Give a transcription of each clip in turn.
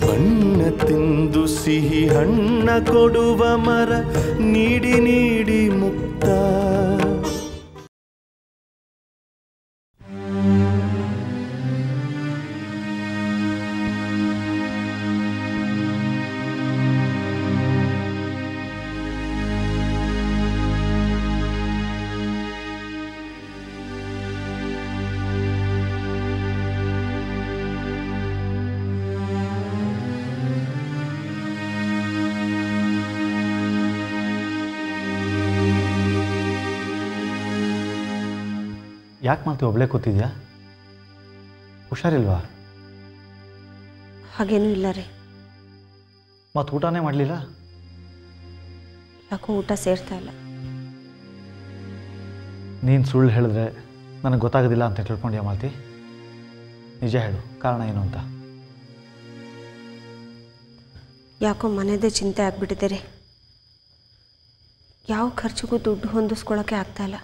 ಬಣ್ಣ ತಿಂದು ಸಿಹಿ ಹಣ್ಣ ಕೊಡುವ ಮರ ನೀಡಿ ನೀಡಿ ಮುಕ್ತ ಯಾಕೆ ಮಾಲ್ತಿ ಒಬ್ಳೆ ಕೂತಿದ್ಯಾ ಹುಷಾರಿಲ್ವಾ ಹಾಗೇನೂ ಇಲ್ಲ ರೀ ಮತ್ತು ಊಟನೇ ಮಾಡಲಿಲ್ಲ ಯಾಕೋ ಊಟ ಸೇರ್ತಾ ಇಲ್ಲ ನೀನು ಸುಳ್ಳು ಹೇಳಿದ್ರೆ ನನಗೆ ಗೊತ್ತಾಗೋದಿಲ್ಲ ಅಂತ ತಿಳ್ಕೊಂಡ್ಯಾ ಮಾಲ್ತಿ ನಿಜ ಹೇಳು ಕಾರಣ ಏನು ಅಂತ ಯಾಕೋ ಮನೆದೇ ಚಿಂತೆ ಆಗ್ಬಿಟ್ಟಿದೆ ರೀ ಯಾವ ಖರ್ಚಿಗೂ ದುಡ್ಡು ಹೊಂದಿಸ್ಕೊಳ್ಳೋಕೆ ಆಗ್ತಾ ಇಲ್ಲ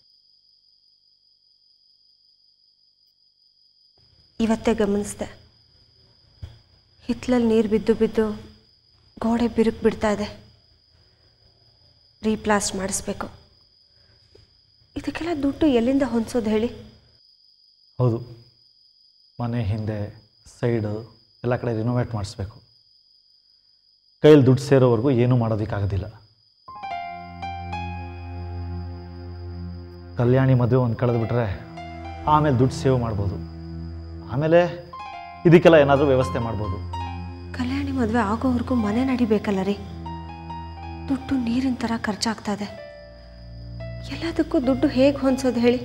ಇವತ್ತೇ ಗಮನಿಸಿದೆ ಹಿತ್ತಲಲ್ಲಿ ನೀರು ಬಿದ್ದು ಬಿದ್ದು ಗೋಡೆ ಬಿರುಕು ಬಿಡ್ತಾ ಇದೆ ರೀಪ್ಲಾಸ್ಟ್ ಮಾಡಿಸ್ಬೇಕು ಇದಕ್ಕೆಲ್ಲ ದುಡ್ಡು ಎಲ್ಲಿಂದ ಹೊಂದಿಸೋದು ಹೇಳಿ ಹೌದು ಮನೆ ಹಿಂದೆ ಸೈಡು ಎಲ್ಲ ಕಡೆ ರಿನೋವೇಟ್ ಮಾಡಿಸ್ಬೇಕು ಕೈಯಲ್ಲಿ ದುಡ್ಡು ಸೇರೋವರೆಗೂ ಏನೂ ಮಾಡೋದಕ್ಕಾಗೋದಿಲ್ಲ ಕಲ್ಯಾಣಿ ಮದುವೆ ಒಂದು ಕಳೆದ್ಬಿಟ್ರೆ ಆಮೇಲೆ ದುಡ್ಡು ಸೇವ್ ಮಾಡ್ಬೋದು ಆಮೇಲೆ ಇದಕ್ಕೆಲ್ಲ ಏನಾದರೂ ವ್ಯವಸ್ಥೆ ಮಾಡ್ಬೋದು ಕಲ್ಯಾಣಿ ಮದುವೆ ಆಗೋವರೆಗೂ ಮನೆ ನಡಿಬೇಕಲ್ಲ ರೀ ದುಡ್ಡು ನೀರಿನ ಥರ ಖರ್ಚಾಗ್ತಾ ಇದೆ ಎಲ್ಲದಕ್ಕೂ ದುಡ್ಡು ಹೇಗೆ ಹೊಂದಿಸೋದು ಹೇಳಿ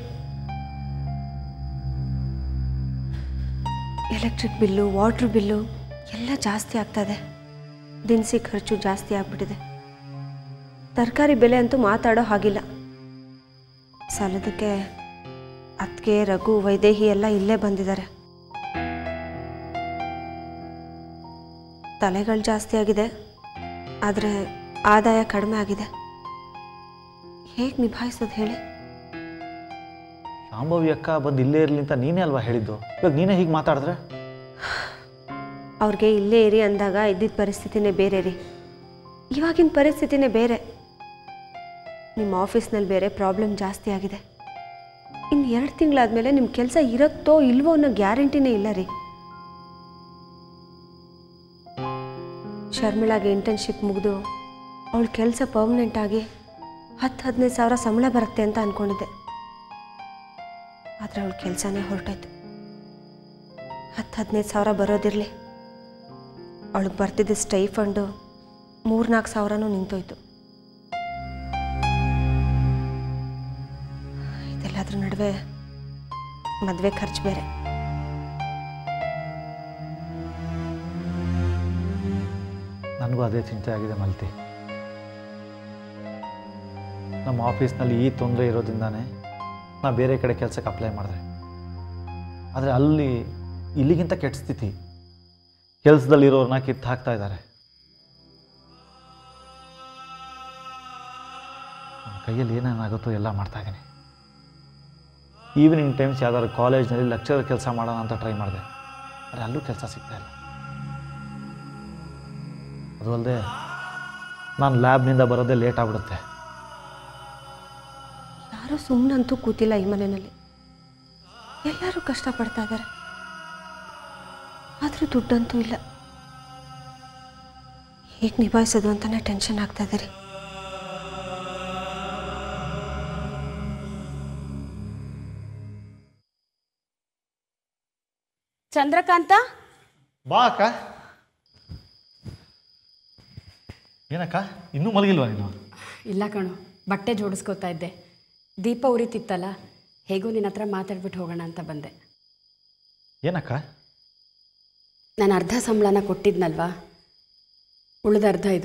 ಎಲೆಕ್ಟ್ರಿಕ್ ಬಿಲ್ಲು ವಾಟ್ರ್ ಬಿಲ್ಲು ಎಲ್ಲ ಜಾಸ್ತಿ ಆಗ್ತದೆ ದಿನಸಿ ಖರ್ಚು ಜಾಸ್ತಿ ಆಗ್ಬಿಟ್ಟಿದೆ ತರಕಾರಿ ಬೆಲೆ ಅಂತೂ ಮಾತಾಡೋ ಹಾಗಿಲ್ಲ ಸಾಲದಕ್ಕೆ ಅತ್ತಿಗೆ ರಘು ವೈದೇಹಿ ಎಲ್ಲ ಇಲ್ಲೇ ಬಂದಿದ್ದಾರೆ ತಲೆಗಳು ಜಾಸ್ತಿ ಆಗಿದೆ ಆದರೆ ಆದಾಯ ಕಡಿಮೆ ಆಗಿದೆ ಹೇಗೆ ನಿಭಾಯಿಸೋದು ಹೇಳಿ ಶಾಂಭವಿ ಅಕ್ಕ ಬಂದು ಇಲ್ಲೇ ಇರಲಿ ಅಂತ ನೀನೇ ಅಲ್ವಾ ಹೇಳಿದ್ದು ಇವಾಗ ನೀನೇ ಹೀಗೆ ಮಾತಾಡಿದ್ರೆ ಅವ್ರಿಗೆ ಇಲ್ಲೇ ಇರಿ ಅಂದಾಗ ಇದ್ದಿದ್ದ ಪರಿಸ್ಥಿತಿನೇ ಬೇರೆ ರೀ ಇವಾಗಿನ ಪರಿಸ್ಥಿತಿನೇ ಬೇರೆ ನಿಮ್ಮ ಆಫೀಸ್ನಲ್ಲಿ ಬೇರೆ ಪ್ರಾಬ್ಲಮ್ ಜಾಸ್ತಿ ಆಗಿದೆ ಇನ್ನು ಎರಡು ತಿಂಗಳಾದಮೇಲೆ ನಿಮ್ಮ ಕೆಲಸ ಇರುತ್ತೋ ಇಲ್ವೋ ಅನ್ನೋ ಗ್ಯಾರಂಟಿನೇ ಇಲ್ಲ ರೀ ಶರ್ಮಿಳಾಗೆ ಇಂಟರ್ನ್ಶಿಪ್ ಮುಗಿದು ಅವಳ ಕೆಲಸ ಪರ್ಮನೆಂಟ್ ಆಗಿ ಹತ್ತು ಹದಿನೈದು ಸಾವಿರ ಸಂಬಳ ಬರುತ್ತೆ ಅಂತ ಅಂದ್ಕೊಂಡಿದ್ದೆ ಆದರೆ ಅವಳ ಕೆಲಸನೇ ಹೊರಟೋಯ್ತು ಹತ್ತು ಹದಿನೈದು ಸಾವಿರ ಬರೋದಿರಲಿ ಅವಳಿಗೆ ಬರ್ತಿದ್ದ ಸ್ಟೈಫಂಡು ಮೂರ್ನಾಲ್ಕು ಸಾವಿರನೂ ನಿಂತೋಯ್ತು ಇದೆಲ್ಲದ್ರ ನಡುವೆ ಮದುವೆ ಖರ್ಚು ಬೇರೆ ನನಗೂ ಅದೇ ಚಿಂತೆ ಆಗಿದೆ ಮಲ್ತಿ ನಮ್ಮ ಆಫೀಸ್ನಲ್ಲಿ ಈ ತೊಂದರೆ ಇರೋದ್ರಿಂದಾನೇ ನಾ ಬೇರೆ ಕಡೆ ಕೆಲಸಕ್ಕೆ ಅಪ್ಲೈ ಮಾಡಿದೆ ಆದರೆ ಅಲ್ಲಿ ಇಲ್ಲಿಗಿಂತ ಕೆಟ್ಟ ಸ್ಥಿತಿ ಕೆಲಸದಲ್ಲಿರೋರನ್ನ ಕಿತ್ತು ಹಾಕ್ತಾ ಇದ್ದಾರೆ ನನ್ನ ಕೈಯಲ್ಲಿ ಏನೇನಾಗುತ್ತೋ ಎಲ್ಲ ಮಾಡ್ತಾ ಇದ್ದೀನಿ ಈವ್ನಿಂಗ್ ಟೈಮ್ಸ್ ಯಾವ್ದಾದ್ರು ಕಾಲೇಜ್ನಲ್ಲಿ ಲೆಕ್ಚರರ್ ಕೆಲಸ ಮಾಡೋಣ ಅಂತ ಟ್ರೈ ಮಾಡಿದೆ ಆದರೆ ಅಲ್ಲೂ ಕೆಲಸ ಸಿಗ್ತಾ ಇಲ್ಲ ಅದು ಅಲ್ಲದೆ ನಾನು ಲ್ಯಾಬ್ನಿಂದ ಬರೋದೇ ಲೇಟ್ ಆಗ್ಬಿಡುತ್ತೆ ಯಾರೂ ಸುಮ್ಮನಂತೂ ಕೂತಿಲ್ಲ ಈ ಮನೆಯಲ್ಲಿ ಎಲ್ಲರೂ ಕಷ್ಟಪಡ್ತಾ ಇದ್ದಾರೆ ಆದರೂ ದುಡ್ಡಂತೂ ಇಲ್ಲ ಹೇಗೆ ನಿಭಾಯಿಸೋದು ಅಂತಲೇ ಟೆನ್ಷನ್ ಆಗ್ತಾ ಇದೆ ರೀ ಚಂದ್ರಕಾಂತ ಬಾ ಅಕ್ಕ ಏನಕ್ಕ ಇನ್ನೂ ಮಲಗಿಲ್ವಾ ನೀನು ಇಲ್ಲ ಕಣು ಬಟ್ಟೆ ಜೋಡಿಸ್ಕೋತಾ ಇದ್ದೆ ದೀಪ ಉರಿತಿತ್ತಲ್ಲ ಹೇಗೋ ನಿನ್ನ ಹತ್ರ ಮಾತಾಡ್ಬಿಟ್ಟು ಹೋಗೋಣ ಅಂತ ಬಂದೆ ಏನಕ್ಕ ನಾನು ಅರ್ಧ ಸಂಬಳನ ಕೊಟ್ಟಿದ್ನಲ್ವಾ ಉಳಿದ ಅರ್ಧ ಇದು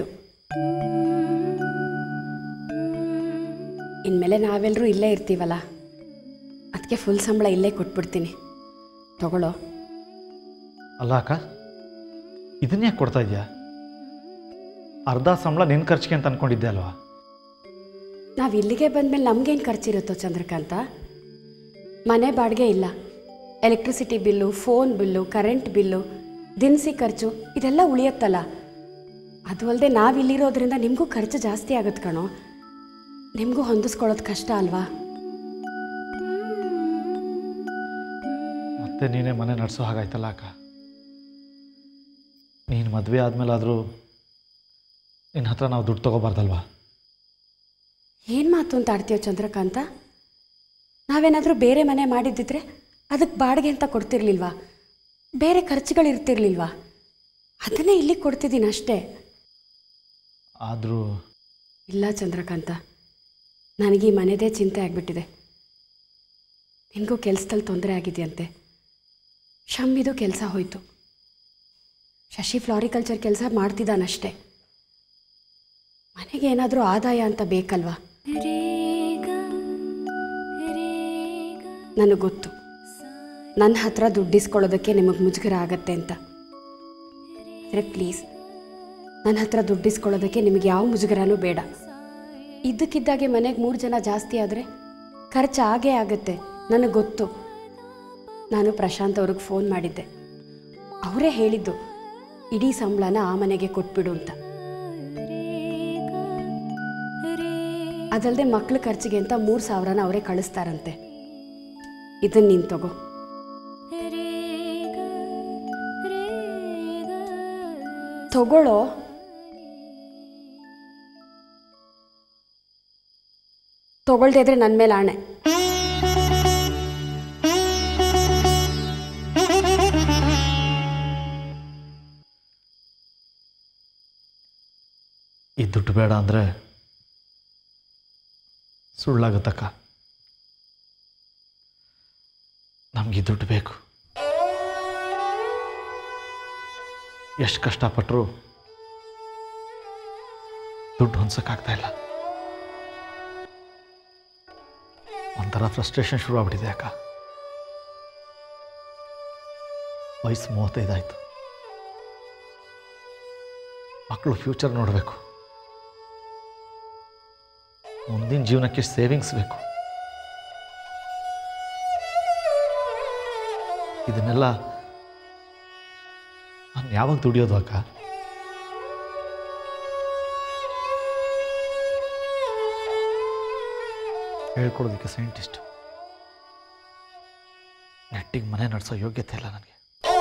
ಇನ್ಮೇಲೆ ನಾವೆಲ್ಲರೂ ಇಲ್ಲೇ ಇರ್ತೀವಲ್ಲ ಅದಕ್ಕೆ ಫುಲ್ ಸಂಬಳ ಇಲ್ಲೇ ಕೊಟ್ಬಿಡ್ತೀನಿ ತಗೊಳ್ಳೋ ಅಲ್ಲ ಅಕ್ಕ ಇದನ್ನ ಯಾಕೆ ಕೊಡ್ತಾ ಇದೆಯಾ ಅರ್ಧ ಸಂಬಳ ನಿನ್ನ ಖರ್ಚಿಗೆ ಅಂತ ಅನ್ಕೊಂಡಿದ್ದೆ ಅಲ್ವಾ ನಾವು ಇಲ್ಲಿಗೆ ಬಂದಮೇಲೆ ನಮಗೇನು ಖರ್ಚಿರುತ್ತೋ ಚಂದ್ರಕಾಂತ ಮನೆ ಬಾಡಿಗೆ ಇಲ್ಲ electricity bill phone bill current bill ದಿನಸಿ ಖರ್ಚು ಇದೆಲ್ಲ ಉಳಿಯತ್ತಲ್ಲ ಅದು ಅಲ್ಲದೆ ನಾವಿಲ್ಲಿರೋದ್ರಿಂದ ನಿಮಗೂ ಖರ್ಚು ಜಾಸ್ತಿ ಆಗುತ್ತೆ ಕಣೋ ನಿಮಗೂ ಹೊಂದಿಸ್ಕೊಳ್ಳೋದು ಕಷ್ಟ ಅಲ್ವಾ ಮತ್ತೆ ನೀನೇ ಮನೆ ನಡೆಸೋ ಹಾಗಾಯ್ತಲ್ಲ ಅಕ್ಕ ನೀನು ಮದುವೆ ಆದಮೇಲಾದರೂ ನಿನ್ನ ಹತ್ರ ನಾವು ದುಡ್ಡು ತೊಗೋಬಾರ್ದಲ್ವಾ ಏನು ಮಾತು ಅಂತ ಆಡ್ತೀಯೋ ಚಂದ್ರಕಾಂತ ನಾವೇನಾದರೂ ಬೇರೆ ಮನೆ ಮಾಡಿದ್ದಿದ್ರೆ ಅದಕ್ಕೆ ಬಾಡಿಗೆ ಅಂತ ಕೊಡ್ತಿರ್ಲಿಲ್ವಾ ಬೇರೆ ಖರ್ಚುಗಳು ಇರ್ತಿರ್ಲಿಲ್ವಾ ಅದನ್ನೇ ಇಲ್ಲಿಗೆ ಕೊಡ್ತಿದ್ದೀನಿ ಅಷ್ಟೇ ಆದರೂ ಇಲ್ಲ ಚಂದ್ರಕಾಂತ ನನಗೆ ಈ ಮನೆದೇ ಚಿಂತೆ ಆಗಿಬಿಟ್ಟಿದೆ ನಿನಗೂ ಕೆಲಸದಲ್ಲಿ ತೊಂದರೆ ಆಗಿದೆಯಂತೆ ಶಮ್ಮಿದು ಕೆಲಸ ಹೋಯಿತು ಶಶಿ ಫ್ಲಾರಿಕಲ್ಚರ್ ಕೆಲಸ ಮಾಡ್ತಿದ್ದಾನಷ್ಟೇ ಮನೆಗೆ ಏನಾದರೂ ಆದಾಯ ಅಂತ ಬೇಕಲ್ವಾ ನನಗೆ ಗೊತ್ತು ನನ್ನ ಹತ್ರ ದುಡ್ಡಿಸ್ಕೊಳ್ಳೋದಕ್ಕೆ ನಿಮಗೆ ಮುಜುಗರ ಆಗತ್ತೆ ಅಂತ ಆದರೆ ಪ್ಲೀಸ್ ನನ್ನ ಹತ್ರ ದುಡ್ಡಿಸ್ಕೊಳ್ಳೋದಕ್ಕೆ ನಿಮಗೆ ಯಾವ ಮುಜುಗರನೂ ಬೇಡ ಇದ್ದಕ್ಕಿದ್ದಾಗೆ ಮನೆಗೆ ಮೂರು ಜನ ಜಾಸ್ತಿ ಆದರೆ ಖರ್ಚು ಆಗೇ ಆಗುತ್ತೆ ನನಗೆ ಗೊತ್ತು ನಾನು ಪ್ರಶಾಂತ್ ಅವ್ರಿಗೆ ಫೋನ್ ಮಾಡಿದ್ದೆ ಅವರೇ ಹೇಳಿದ್ದು ಇಡೀ ಸಂಬಳನ ಆ ಮನೆಗೆ ಕೊಟ್ಬಿಡು ಅಂತ ಅದಲ್ಲದೆ ಮಕ್ಳ ಖರ್ಚಿಗೆ ಅಂತ ಮೂರು ಸಾವಿರನ ಅವರೇ ಕಳಿಸ್ತಾರಂತೆ ಇದನ್ನ ನೀನು ತಗೋ ತಗೊಳ್ಳೋ ತಗೊಳ್ದೇ ಇದ್ರೆ ನನ್ನ ಮೇಲೆ ಆಣೆ ಈ ದುಡ್ಡು ಬೇಡ ಅಂದರೆ ಸುಳ್ಳಾಗುತ್ತಕ್ಕ ನಮಗೆ ದುಡ್ಡು ಬೇಕು ಎಷ್ಟು ಕಷ್ಟಪಟ್ಟರು ದುಡ್ಡು ಹೊಂದ್ಸೋಕ್ಕಾಗ್ತಾ ಇಲ್ಲ ಒಂಥರ ಫ್ರಸ್ಟ್ರೇಷನ್ ಶುರು ಆಗ್ಬಿಟ್ಟಿದೆ ಅಕ್ಕ ವಯಸ್ಸು ಮೂವತ್ತೈದಾಯಿತು ಮಕ್ಕಳು ಫ್ಯೂಚರ್ ನೋಡಬೇಕು ಮುಂದಿನ ಜೀವನಕ್ಕೆ ಸೇವಿಂಗ್ಸ್ ಬೇಕು ಇದನ್ನೆಲ್ಲ ನಾನು ಯಾವಾಗ ದುಡಿಯೋದು ಅಕ್ಕ ಹೇಳ್ಕೊಡೋದಕ್ಕೆ ಸೈಂಟಿಸ್ಟ್ ನೆಟ್ಟಿಗೆ ಮನೆ ನಡೆಸೋ ಯೋಗ್ಯತೆ ಇಲ್ಲ ನನಗೆ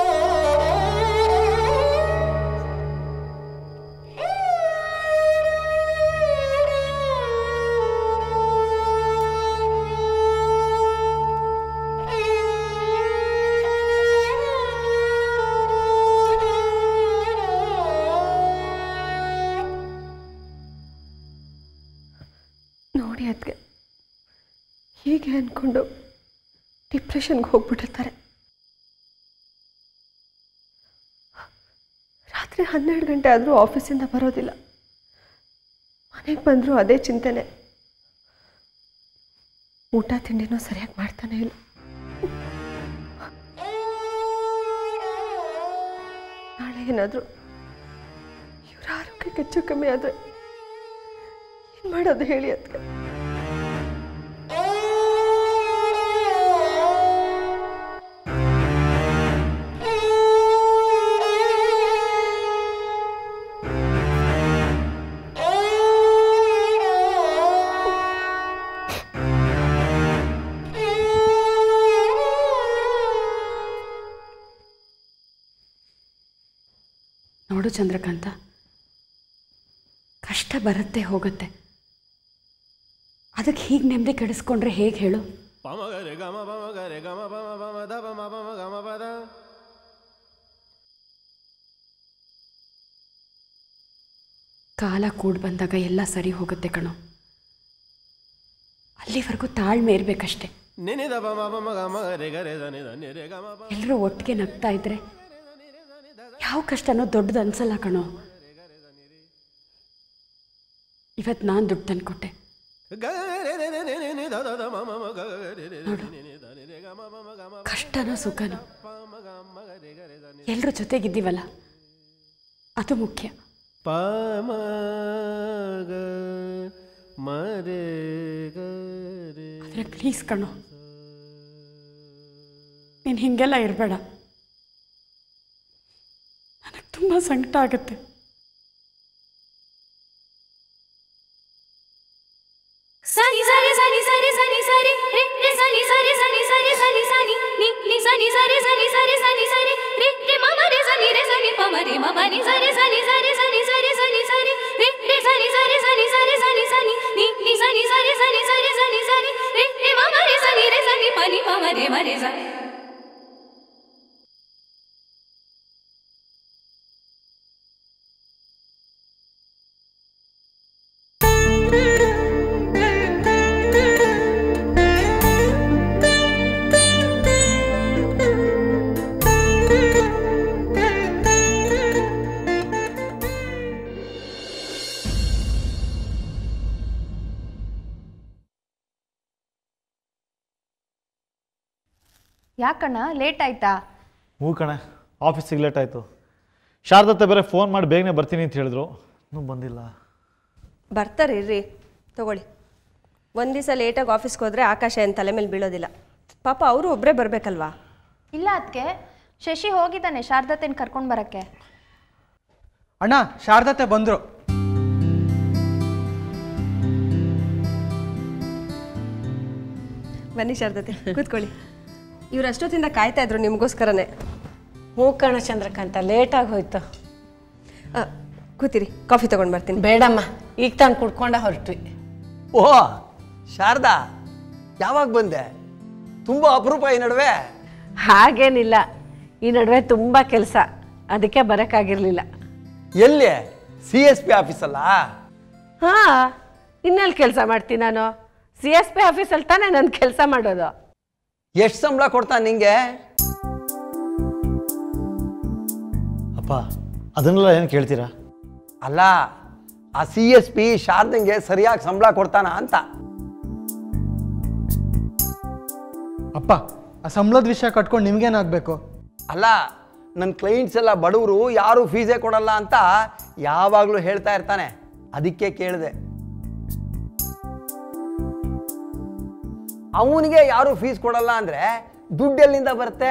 ನೋಡಿ ಅದಕ್ಕೆ ಹೀಗೆ ಅಂದ್ಕೊಂಡು ಡಿಪ್ರೆಷನ್ಗೆ ಹೋಗ್ಬಿಟ್ಟಿರ್ತಾರೆ ರಾತ್ರಿ ಹನ್ನೆರಡು ಗಂಟೆ ಆದರೂ ಆಫೀಸಿಂದ ಬರೋದಿಲ್ಲ ಮನೆಗೆ ಬಂದರೂ ಅದೇ ಚಿಂತೆನೆ ಊಟ ತಿಂಡಿನೂ ಸರಿಯಾಗಿ ಮಾಡ್ತಾನೆ ಇಲ್ಲ ನಾಳೆ ಏನಾದರೂ ಇವ್ರ ಆರೋಗ್ಯಕ್ಕೆ ಹೆಚ್ಚು ಕಮ್ಮಿ ಆದರೆ ಏನು ಮಾಡೋದು ಹೇಳಿ ಅದಕ್ಕೆ ನೋಡು ಚಂದ್ರಕಾಂತ ಕಷ್ಟ ಬರುತ್ತೆ ಹೋಗುತ್ತೆ ಅದಕ್ಕೆ ಹೀಗೆ ನೆಮ್ಮದಿ ಕೆಡಿಸ್ಕೊಂಡ್ರೆ ಹೇಗೆ ಹೇಳು ಕಾಲ ಕೂಡ್ ಬಂದಾಗ ಎಲ್ಲ ಸರಿ ಹೋಗುತ್ತೆ ಕಣೋ ಅಲ್ಲಿವರೆಗೂ ತಾಳ್ಮೆ ಇರಬೇಕಷ್ಟೆ ಎಲ್ಲರೂ ಒಟ್ಟಿಗೆ ನಗ್ತಾ ಇದ್ರೆ ಯಾವ ಕಷ್ಟನೋ ದೊಡ್ಡದು ಅನ್ಸಲ್ಲ ಕಣೋ ಇವತ್ತು ನಾನು ದುಡ್ಡು ತಂದ್ಕೊಟ್ಟೆ ಕಷ್ಟನೋ ಸುಖನೋ ಎಲ್ಲರೂ ಜೊತೆಗಿದ್ದೀವಲ್ಲ ಅದು ಮುಖ್ಯ ಆದರೆ ಪ್ಲೀಸ್ ಕಣೋ ನೀನು ಹೀಗೆಲ್ಲ ಇರಬೇಡ ಸಂಕಟ ಆಗುತ್ತೆ ಸನಿ ಸರಿ ಸನಿ ಸರಿ ಸನಿ ಸರಿ ರಿ ರಿ ಸನಿ ಸರಿ ಸನಿ ಸರಿ ಸನಿ ಸನಿ ನಿ ನಿ ಸನಿ ಸರಿ ಸನಿ ಸರಿ ಸನಿ ಸರಿ ರಿ ರಿ ಮಮ ರಿ ಸನಿ ರಿ ಸನಿ ಪಮ ರಿ ಮಮ ನಿ ಸರಿ ಸನಿ ಸರಿ ಸನಿ ಸರಿ ಸನಿ ಸರಿ ರಿ ರಿ ಸನಿ ಸರಿ ಸನಿ ಸರಿ ಸನಿ ಸನಿ ನಿ ನಿ ಸನಿ ಸರಿ ಸನಿ ಸರಿ ಸನಿ ಸರಿ ರಿ ರಿ ಮಮ ರಿ ಸನಿ ರಿ ಸನಿ ಪ ನಿ ಮಮ ರಿ ಮ ರಿ ಸ ಯಾಕಣ್ಣ ಲೇಟ್ ಆಯ್ತಾ ಹ್ಞೂ ಕಣೆ ಆಫೀಸಿಗೆ ಲೇಟ್ ಆಯಿತು ಶಾರದತ್ತೆ ಬೇರೆ ಫೋನ್ ಮಾಡಿ ಬೇಗನೆ ಬರ್ತೀನಿ ಅಂತ ಹೇಳಿದ್ರು ಇನ್ನೂ ಬಂದಿಲ್ಲ ಬರ್ತಾರೆ ಇರ್ರಿ ತಗೊಳ್ಳಿ ಒಂದು ದಿವಸ ಲೇಟಾಗಿ ಆಫೀಸ್ಗೆ ಹೋದರೆ ಆಕಾಶ ಏನು ತಲೆ ಮೇಲೆ ಬೀಳೋದಿಲ್ಲ ಪಾಪ ಅವರು ಒಬ್ಬರೇ ಬರಬೇಕಲ್ವಾ ಇಲ್ಲ ಅದಕ್ಕೆ ಶಶಿ ಹೋಗಿದ್ದಾನೆ ಶಾರದತ್ತೆನ ಕರ್ಕೊಂಡು ಬರಕ್ಕೆ ಅಣ್ಣ ಶಾರದತ್ತೆ ಬಂದರು ಬನ್ನಿ ಶಾರದತೆ ಕೂತ್ಕೊಳ್ಳಿ ಇವ್ರು ಅಷ್ಟೊತ್ತಿಂದ ಕಾಯ್ತಾ ಇದ್ರು ನಿಮಗೋಸ್ಕರನೇ ಹ್ಞೂ ಕಣ ಚಂದ್ರಕಾಂತ ಲೇಟಾಗಿ ಹೋಯ್ತು ಆ, ಕೂತಿರಿ ಕಾಫಿ ತೊಗೊಂಡು ಬರ್ತೀನಿ ಬೇಡಮ್ಮ ಈಗ ತಾನು ಕುಡ್ಕೊಂಡ ಹೊರಟ್ವಿ ಓ ಶಾರದಾ ಯಾವಾಗ ಬಂದೆ ತುಂಬ ಅಪರೂಪ ಈ ನಡುವೆ ಹಾಗೇನಿಲ್ಲ ಈ ನಡುವೆ ತುಂಬ ಕೆಲಸ ಅದಕ್ಕೆ ಬರೋಕ್ಕಾಗಿರಲಿಲ್ಲ ಎಲ್ಲಿ ಸಿ ಎಸ್ ಪಿ ಆಫೀಸಲ್ಲ ಹಾಂ ಇನ್ನೆಲ್ಲಿ ಕೆಲಸ ಮಾಡ್ತೀನಿ ನಾನು ಸಿ ಎಸ್ ಪಿ ಆಫೀಸಲ್ಲಿ ತಾನೇ ನನ್ನ ಕೆಲಸ ಮಾಡೋದು ಎಷ್ಟು ಸಂಬಳ ಕೊಡ್ತಾನೆ ನಿಂಗೆ ಅಪ್ಪ ಅದನ್ನೆಲ್ಲ ಏನು ಕೇಳ್ತೀರಾ ಅಲ್ಲ ಆ ಸಿ ಎಸ್ ಪಿ ಶಾರದಂಗೆ ಸರಿಯಾಗಿ ಸಂಬಳ ಕೊಡ್ತಾನ ಅಂತ ಅಪ್ಪ ಆ ಸಂಬಳದ ವಿಷಯ ಕಟ್ಕೊಂಡು ನಿಮ್ಗೇನಾಗಬೇಕು ಅಲ್ಲ ನನ್ನ ಕ್ಲೈಂಟ್ಸ್ ಎಲ್ಲ ಬಡವರು ಯಾರು ಫೀಸೇ ಕೊಡಲ್ಲ ಅಂತ ಯಾವಾಗಲೂ ಹೇಳ್ತಾ ಇರ್ತಾನೆ ಅದಕ್ಕೆ ಕೇಳಿದೆ ಅವನಿಗೆ ಯಾರು ಫೀಸ್ ಕೊಡಲ್ಲ ಅಂದರೆ ದುಡ್ಡು ಎಲ್ಲಿಂದ ಬರುತ್ತೆ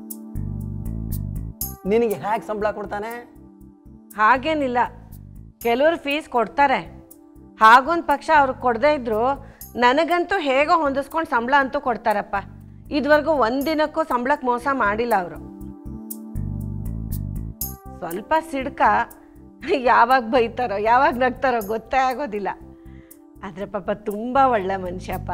ನಿನಗೆ ಹೇಗೆ ಸಂಬಳ ಕೊಡ್ತಾನೆ ಹಾಗೇನಿಲ್ಲ ಕೆಲವರು ಫೀಸ್ ಕೊಡ್ತಾರೆ ಹಾಗೊಂದು ಪಕ್ಷ ಅವ್ರಿಗೆ ಕೊಡದೇ ಇದ್ರು ನನಗಂತೂ ಹೇಗೋ ಹೊಂದಿಸ್ಕೊಂಡು ಸಂಬಳ ಅಂತೂ ಕೊಡ್ತಾರಪ್ಪ ಇದುವರೆಗೂ ಒಂದಿನಕ್ಕೂ ಸಂಬಳಕ್ಕೆ ಮೋಸ ಮಾಡಿಲ್ಲ ಅವರು ಸ್ವಲ್ಪ ಸಿಡ್ಕ ಯಾವಾಗ ಬೈತಾರೋ ಯಾವಾಗ ನಗ್ತಾರೋ ಗೊತ್ತೇ ಆಗೋದಿಲ್ಲ ಆದರೆ ಪಾಪ ತುಂಬ ಒಳ್ಳೆ ಮನುಷ್ಯಪ್ಪ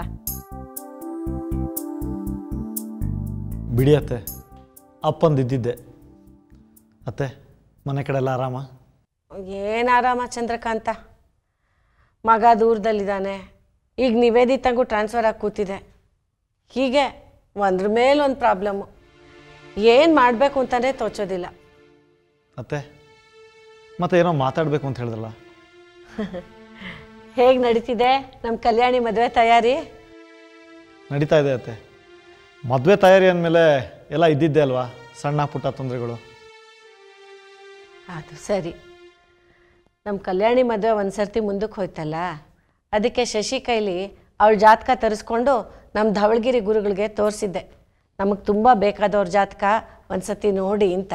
ಬಿಡಿ ಅತ್ತೆ ಅಪ್ಪಂದಿದ್ದಿದ್ದೆ ಅತ್ತೆ ಮನೆ ಕಡೆ ಎಲ್ಲ ಆರಾಮ ಏನು ಆರಾಮ ಚಂದ್ರಕಾಂತ ಮಗ ದೂರದಲ್ಲಿದ್ದಾನೆ ಈಗ ನಿವೇದಿತಂಗೂ ಟ್ರಾನ್ಸ್ಫರ್ ಆಗಿ ಕೂತಿದೆ ಹೀಗೆ ಒಂದ್ರ ಮೇಲೆ ಒಂದು ಪ್ರಾಬ್ಲಮ್ಮು ಏನು ಮಾಡಬೇಕು ಅಂತಲೇ ತೋಚೋದಿಲ್ಲ ಅತ್ತೆ ಮತ್ತೆ ಏನೋ ಮಾತಾಡಬೇಕು ಅಂತ ಹೇಳಿದ್ರಲ್ಲ ಹೇಗೆ ನಡೀತಿದೆ ನಮ್ಮ ಕಲ್ಯಾಣಿ ಮದುವೆ ತಯಾರಿ ನಡೀತಾ ಇದೆ ಅತ್ತೆ ಮದುವೆ ತಯಾರಿ ಅಂದಮೇಲೆ ಎಲ್ಲ ಇದ್ದಿದ್ದೆ ಅಲ್ವಾ ಸಣ್ಣ ಪುಟ್ಟ ತೊಂದರೆಗಳು ಅದು ಸರಿ ನಮ್ಮ ಕಲ್ಯಾಣಿ ಮದುವೆ ಒಂದು ಸರ್ತಿ ಮುಂದಕ್ಕೆ ಹೋಯ್ತಲ್ಲ ಅದಕ್ಕೆ ಶಶಿ ಕೈಲಿ ಅವಳ ಜಾತಕ ತರಿಸ್ಕೊಂಡು ನಮ್ಮ ಧವಳಗಿರಿ ಗುರುಗಳಿಗೆ ತೋರಿಸಿದ್ದೆ ನಮಗೆ ತುಂಬ ಬೇಕಾದವ್ರ ಜಾತಕ ಒಂದು ಸತಿ ನೋಡಿ ಅಂತ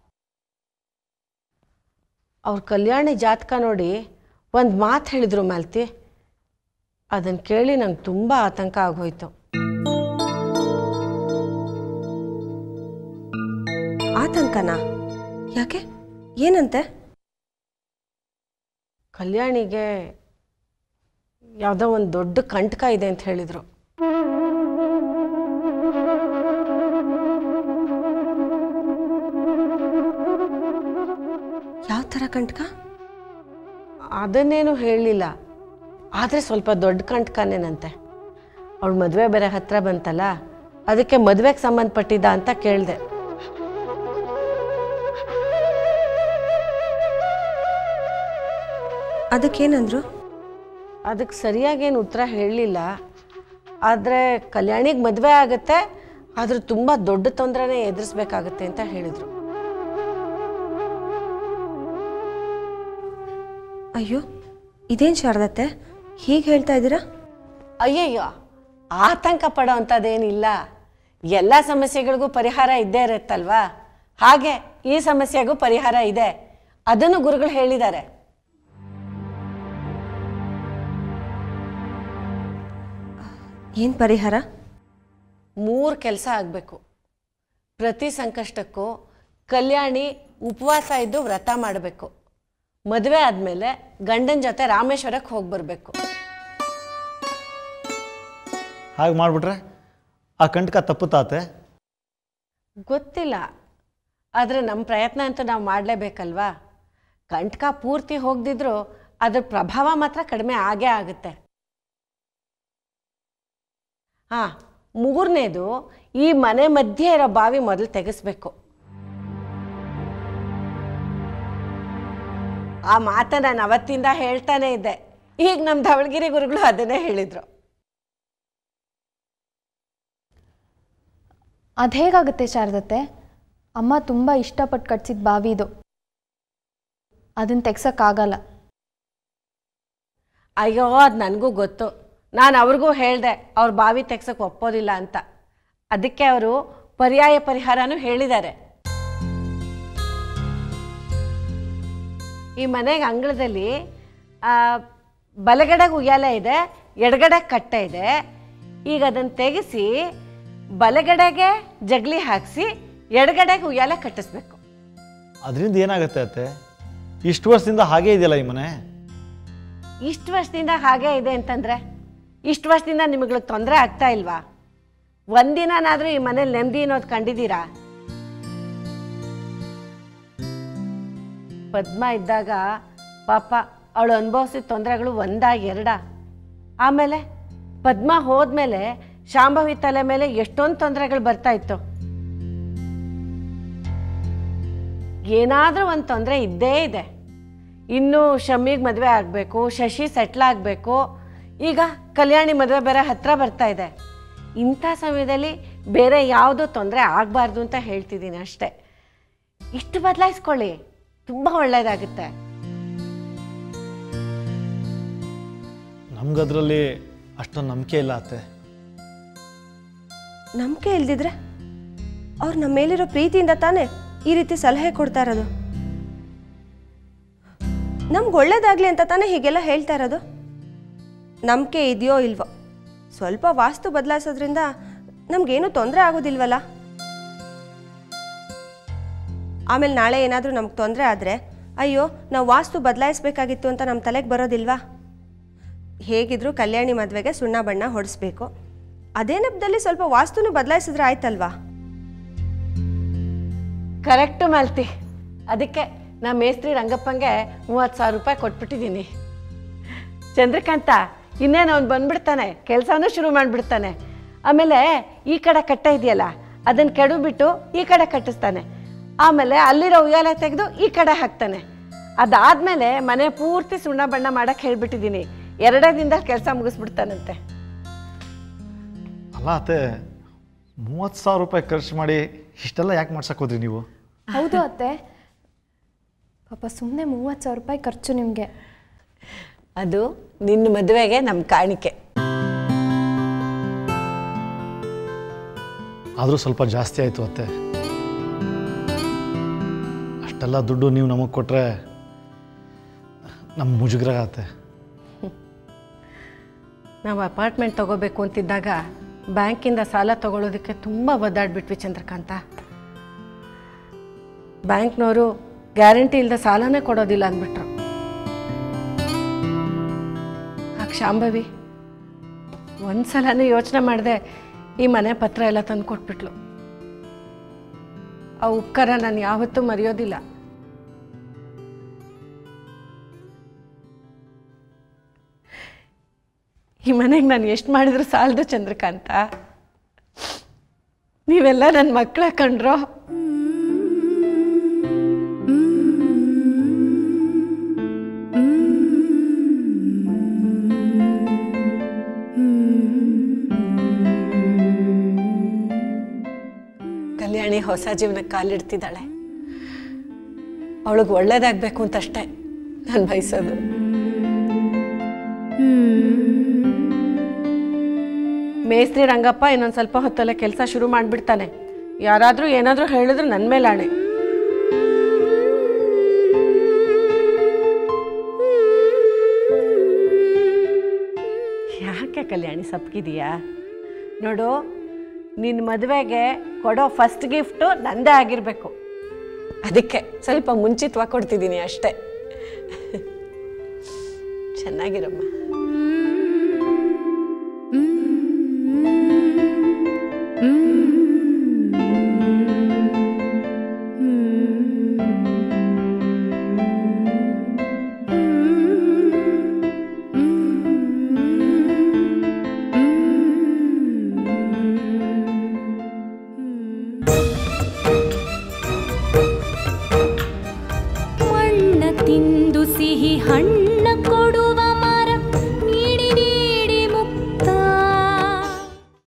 ಅವ್ರ ಕಲ್ಯಾಣಿ ಜಾತಕ ನೋಡಿ ಒಂದು ಮಾತು ಹೇಳಿದ್ರು ಮಾಲ್ತಿ ಅದನ್ನು ಕೇಳಿ ನಂಗೆ ತುಂಬ ಆತಂಕ ಆಗೋಯ್ತು ಆತಂಕನಾ ಯಾಕೆ ಏನಂತೆ ಕಲ್ಯಾಣಿಗೆ ಯಾವುದೋ ಒಂದು ದೊಡ್ಡ ಕಂಟಕ ಇದೆ ಅಂತ ಹೇಳಿದರು ಯಾವ ಥರ ಕಂಟಕ ಅದನ್ನೇನು ಹೇಳಲಿಲ್ಲ ಆದರೆ ಸ್ವಲ್ಪ ದೊಡ್ಡ ಕಂಟಕನೇನಂತೆ ಅವಳ ಮದುವೆ ಬೇರೆ ಹತ್ರ ಬಂತಲ್ಲ ಅದಕ್ಕೆ ಮದುವೆಗೆ ಸಂಬಂಧಪಟ್ಟಿದ್ದ ಅಂತ ಕೇಳಿದೆ ಅದಕ್ಕೇನಂದ್ರು ಅದಕ್ಕೆ ಸರಿಯಾಗೇನು ಉತ್ತರ ಹೇಳಲಿಲ್ಲ ಆದರೆ ಕಲ್ಯಾಣಿಗೆ ಮದುವೆ ಆಗುತ್ತೆ ಆದ್ರೆ ತುಂಬ ದೊಡ್ಡ ತೊಂದರೆನೇ ಎದುರಿಸ್ಬೇಕಾಗತ್ತೆ ಅಂತ ಹೇಳಿದರು ಅಯ್ಯೋ ಇದೇನು ಶಾರದತ್ತೆ ಹೀಗೆ ಹೇಳ್ತಾ ಇದ್ದೀರಾ ಅಯ್ಯಯ್ಯೋ ಆತಂಕ ಪಡೋ ಅಂಥದ್ದೇನಿಲ್ಲ ಎಲ್ಲ ಸಮಸ್ಯೆಗಳಿಗೂ ಪರಿಹಾರ ಇದ್ದೇ ಇರುತ್ತಲ್ವಾ ಹಾಗೆ ಈ ಸಮಸ್ಯೆಗೂ ಪರಿಹಾರ ಇದೆ ಅದನ್ನು ಗುರುಗಳು ಹೇಳಿದ್ದಾರೆ ಏನು ಪರಿಹಾರ ಮೂರು ಕೆಲಸ ಆಗಬೇಕು ಪ್ರತಿ ಸಂಕಷ್ಟಕ್ಕೂ ಕಲ್ಯಾಣಿ ಉಪವಾಸ ಇದ್ದು ವ್ರತ ಮಾಡಬೇಕು ಮದುವೆ ಆದಮೇಲೆ ಗಂಡನ ಜೊತೆ ರಾಮೇಶ್ವರಕ್ಕೆ ಹೋಗಿ ಬರಬೇಕು ಹಾಗೆ ಮಾಡಿಬಿಟ್ರೆ ಆ ಕಂಟಕ ತಪ್ಪುತ್ತಾತೆ ಗೊತ್ತಿಲ್ಲ ಆದರೆ ನಮ್ಮ ಪ್ರಯತ್ನ ಅಂತೂ ನಾವು ಮಾಡಲೇಬೇಕಲ್ವಾ ಕಂಟಕ ಪೂರ್ತಿ ಹೋಗದಿದ್ರೂ ಅದ್ರ ಪ್ರಭಾವ ಮಾತ್ರ ಕಡಿಮೆ ಆಗೇ ಆಗುತ್ತೆ ಹಾಂ ಮೂರನೇದು ಈ ಮನೆ ಮಧ್ಯೆ ಇರೋ ಬಾವಿ ಮೊದಲು ತೆಗೆಸ್ಬೇಕು ಆ ಮಾತ ನಾನು ಅವತ್ತಿಂದ ಹೇಳ್ತಾನೆ ಇದ್ದೆ ಈಗ ನಮ್ಮ ಧವಳಗಿರಿ ಗುರುಗಳು ಅದನ್ನೇ ಹೇಳಿದರು ಅದು ಹೇಗಾಗುತ್ತೆ ಶಾರದತ್ತೆ ಅಮ್ಮ ತುಂಬ ಇಷ್ಟಪಟ್ಟು ಕಟ್ಸಿದ ಬಾವಿ ಇದು ಅದನ್ನು ತೆಗ್ಸೋಕ್ಕಾಗಲ್ಲ ಅಯ್ಯೋ ಅದು ನನಗೂ ಗೊತ್ತು ನಾನು ಅವ್ರಿಗೂ ಹೇಳಿದೆ ಅವ್ರ ಬಾವಿ ತೆಗ್ಸಕ್ಕೆ ಒಪ್ಪೋದಿಲ್ಲ ಅಂತ ಅದಕ್ಕೆ ಅವರು ಪರ್ಯಾಯ ಪರಿಹಾರನೂ ಹೇಳಿದ್ದಾರೆ ಈ ಮನೆಗೆ ಅಂಗಳದಲ್ಲಿ ಆ, ಬಲಗಡೆಗೆ ಉಯ್ಯಾಲೆ ಇದೆ ಎಡಗಡೆ ಕಟ್ಟೆ ಇದೆ ಈಗ ಅದನ್ನು ತೆಗೆಸಿ ಬಲಗಡೆಗೆ ಜಗಲಿ ಹಾಕಿಸಿ ಎಡಗಡೆಗೆ ಉಯ್ಯಾಲೆ ಕಟ್ಟಿಸ್ಬೇಕು ಅದರಿಂದ ಏನಾಗುತ್ತೆ ಅತ್ತೆ ಇಷ್ಟು ವರ್ಷದಿಂದ ಹಾಗೇ ಇದೆಯಲ್ಲ ಈ ಮನೆ ಇಷ್ಟು ವರ್ಷದಿಂದ ಹಾಗೇ ಇದೆ ಅಂತಂದ್ರೆ ಇಷ್ಟು ವರ್ಷದಿಂದ ನಿಮಗೆ ತೊಂದರೆ ಆಗ್ತಾ ಇಲ್ವಾ ಒಂದಿನಾದ್ರೂ ಈ ಮನೇಲಿ ನೆಮ್ಮದಿ ಅನ್ನೋದು ಕಂಡಿದ್ದೀರಾ ಪದ್ಮ ಇದ್ದಾಗ ಪಾಪ ಅವಳು ಅನುಭವಿಸಿದ ತೊಂದರೆಗಳು ಒಂದ ಎರಡ ಆಮೇಲೆ ಪದ್ಮ ಹೋದ್ಮೇಲೆ ಶಾಂಭವಿ ತಲೆ ಮೇಲೆ ಎಷ್ಟೊಂದು ತೊಂದರೆಗಳು ಬರ್ತಾ ಇತ್ತು ಏನಾದರೂ ಒಂದು ತೊಂದರೆ ಇದ್ದೇ ಇದೆ ಇನ್ನು ಶಮ್ಮಿಗೆ ಮದುವೆ ಆಗಬೇಕು ಶಶಿ ಸೆಟ್ಲ್ ಆಗಬೇಕು ಈಗ ಕಲ್ಯಾಣಿ ಮದುವೆ ಬೇರೆ ಹತ್ರ ಬರ್ತಾ ಇದೆ ಇಂಥ ಸಮಯದಲ್ಲಿ ಬೇರೆ ಯಾವುದೂ ತೊಂದರೆ ಆಗಬಾರ್ದು ಅಂತ ಹೇಳ್ತಿದ್ದೀನಿ ಅಷ್ಟೇ ಇಷ್ಟು ಬದಲಾಯಿಸ್ಕೊಳ್ಳಿ ತುಂಬ ಒಳ್ಳೆಯದಾಗುತ್ತೆ ನಮ್ಗದ್ರಲ್ಲಿ ಅಷ್ಟೊಂದು ನಂಬಿಕೆ ಇಲ್ಲ ಅತ್ತೆ ನಂಬಿಕೆ ಇಲ್ದಿದ್ರೆ ಅವ್ರು ನಮ್ಮ ಮೇಲಿರೋ ಪ್ರೀತಿಯಿಂದ ತಾನೇ ಈ ರೀತಿ ಸಲಹೆ ಕೊಡ್ತಾ ಇರೋದು ನಮ್ಗೆ ಒಳ್ಳೇದಾಗ್ಲಿ ಅಂತ ತಾನೇ ಹೀಗೆಲ್ಲ ಹೇಳ್ತಾ ಇರೋದು ನಂಬಿಕೆ ಇದೆಯೋ ಇಲ್ವೋ ಸ್ವಲ್ಪ ವಾಸ್ತು ಬದಲಾಯಿಸೋದ್ರಿಂದ ನಮಗೇನು ತೊಂದರೆ ಆಗೋದಿಲ್ವಲ್ಲ ಆಮೇಲೆ ನಾಳೆ ಏನಾದರೂ ನಮ್ಗೆ ತೊಂದರೆ ಆದರೆ ಅಯ್ಯೋ ನಾವು ವಾಸ್ತು ಬದಲಾಯಿಸ್ಬೇಕಾಗಿತ್ತು ಅಂತ ನಮ್ಮ ತಲೆಗೆ ಬರೋದಿಲ್ವಾ ಹೇಗಿದ್ರೂ ಕಲ್ಯಾಣಿ ಮದುವೆಗೆ ಸುಣ್ಣ ಬಣ್ಣ ಹೊಡಿಸ್ಬೇಕು ಅದೇ ನೆಪದಲ್ಲಿ ಸ್ವಲ್ಪ ವಾಸ್ತುನು ಬದಲಾಯಿಸಿದ್ರೆ ಆಯ್ತಲ್ವಾ ಕರೆಕ್ಟು ಮಾಲ್ತಿ ಅದಕ್ಕೆ ನಾ ಮೇಸ್ತ್ರಿ ರಂಗಪ್ಪಂಗೆ ಮೂವತ್ತು ಸಾವಿರ ರೂಪಾಯಿ ಕೊಟ್ಬಿಟ್ಟಿದ್ದೀನಿ ಚಂದ್ರಕಾಂತ ಇನ್ನೇನು ಅವ್ನು ಬಂದ್ಬಿಡ್ತಾನೆ ಕೆಲಸನೂ ಶುರು ಮಾಡಿಬಿಡ್ತಾನೆ ಆಮೇಲೆ ಈ ಕಡೆ ಕಟ್ಟೆ ಇದೆಯಲ್ಲ ಅದನ್ನು ಕೆಡು ಬಿಟ್ಟು ಈ ಕಡೆ ಕಟ್ಟಿಸ್ತಾನೆ ಆಮೇಲೆ ಅಲ್ಲಿರೋ ಉಯ್ಯಾಲೆ ತೆಗೆದು ಈ ಕಡೆ ಹಾಕ್ತಾನೆ ಅದಾದಮೇಲೆ ಮನೆ ಪೂರ್ತಿ ಸುಣ್ಣ ಬಣ್ಣ ಮಾಡಕ್ಕೆ ಹೇಳ್ಬಿಟ್ಟಿದ್ದೀನಿ ಎರಡೇ ದಿನದಲ್ಲಿ ಕೆಲಸ ಮುಗಿಸ್ಬಿಡ್ತಾನಂತೆ ಅಲ್ಲ ಅತ್ತೆ ಮೂವತ್ತು ಸಾವಿರ ರೂಪಾಯಿ ಖರ್ಚು ಮಾಡಿ ಇಷ್ಟೆಲ್ಲ ಯಾಕೆ ಮಾಡ್ಸಕ್ಕೆ ಹೋದ್ರಿ ನೀವು ಹೌದು ಅತ್ತೆ ಪಾಪ ಸುಮ್ಮನೆ ಮೂವತ್ತು ಸಾವಿರ ರೂಪಾಯಿ ಖರ್ಚು ನಿಮಗೆ ಅದು ನಿನ್ನ ಮದುವೆಗೆ ನಮ್ಮ ಕಾಣಿಕೆ ಆದರೂ ಸ್ವಲ್ಪ ಜಾಸ್ತಿ ಆಯಿತು ಅತ್ತೆ ಅಷ್ಟೆಲ್ಲ ದುಡ್ಡು ನೀವು ನಮಗೆ ಕೊಟ್ಟರೆ ನಮ್ಮ ಮುಜುಗರ ಆಗತ್ತೆ ನಾವು ಅಪಾರ್ಟ್ಮೆಂಟ್ ತಗೋಬೇಕು ಅಂತಿದ್ದಾಗ ಬ್ಯಾಂಕಿಂದ ಸಾಲ ತಗೊಳ್ಳೋದಕ್ಕೆ ತುಂಬ ಒದ್ದಾಡ್ಬಿಟ್ವಿ ಚಂದ್ರಕಾಂತ ಬ್ಯಾಂಕ್ನವರು ಗ್ಯಾರಂಟಿ ಇಲ್ಲದೆ ಸಾಲನೇ ಕೊಡೋದಿಲ್ಲ ಅಂದ್ಬಿಟ್ರು ಆಗ ಶಾಂಭವಿ ಒಂದು ಸಲನೂ ಯೋಚನೆ ಮಾಡಿದೆ ಈ ಮನೆ ಪತ್ರ ಎಲ್ಲ ತಂದು ಕೊಟ್ಬಿಟ್ಲು ಆ ಉಪಕಾರ ನಾನು ಯಾವತ್ತೂ ಮರೆಯೋದಿಲ್ಲ ಈ ಮನೆಗೆ ನಾನು ಎಷ್ಟು ಮಾಡಿದ್ರು ಸಾಲದು ಚಂದ್ರಕಾಂತ ನೀವೆಲ್ಲ ನನ್ನ ಮಕ್ಕಳ ಕಂಡ್ರೋ ಕಲ್ಯಾಣಿ ಹೊಸ ಜೀವನಕ್ಕೆ ಕಾಲಿಡ್ತಿದ್ದಾಳೆ ಅವಳಿಗೆ ಒಳ್ಳೇದಾಗಬೇಕು ಅಂತಷ್ಟೇ ನಾನು ಬಯಸೋದು ಮೇಸ್ತ್ರಿ ರಂಗಪ್ಪ ಇನ್ನೊಂದು ಸ್ವಲ್ಪ ಹೊತ್ತಲ್ಲೇ ಕೆಲಸ ಶುರು ಮಾಡಿಬಿಡ್ತಾನೆ ಯಾರಾದರೂ ಏನಾದರೂ ಹೇಳಿದ್ರು ನನ್ನ ಮೇಲೆ ಆಣೆ ಕಲ್ಯಾಣಿ ಸಪ್ಪಗಿದೆಯಾ ನೋಡು ನಿನ್ನ ಮದುವೆಗೆ ಕೊಡೋ ಫಸ್ಟ್ ಗಿಫ್ಟು ನಂದೇ ಆಗಿರಬೇಕು ಅದಕ್ಕೆ ಸ್ವಲ್ಪ ಮುಂಚಿತವಾಗಿ ಕೊಡ್ತಿದ್ದೀನಿ ಅಷ್ಟೇ ಚೆನ್ನಾಗಿರಮ್ಮ Mm-hmm.